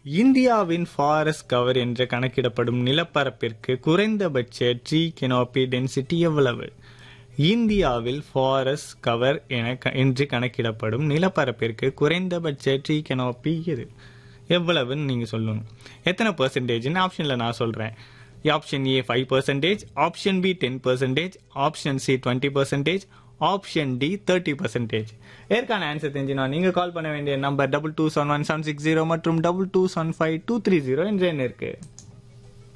இந்தியாவின் forest cover என்று கணக்கிடப்படும் நிலப்பரப்பிற்கு குறைந்தபட்ச ட்ரீ கெனோபி டென்சிட்டி எவ்வளவு இந்தியாவில் ஃபாரஸ்ட் கவர் என க- என்று கணக்கிடப்படும் நிலப்பரப்பிற்கு குறைந்தபட்ச ட்ரீ கெனோபி எது எவ்வளவுன்னு நீங்க சொல்லணும் எத்தனை பர்சன்டேஜ்னு ஆப்ஷன்ல நான் சொல்றேன் option A five percentage option B ten percentage option C twenty percentage option D thirty percentage ஏற்கான ஆன்சர் தெரிஞ்சுனா நீங்க கால் பண்ண வேண்டிய number double two seven one seven six zero மற்றும் double two seven five two three zero என்ற எண் இருக்கு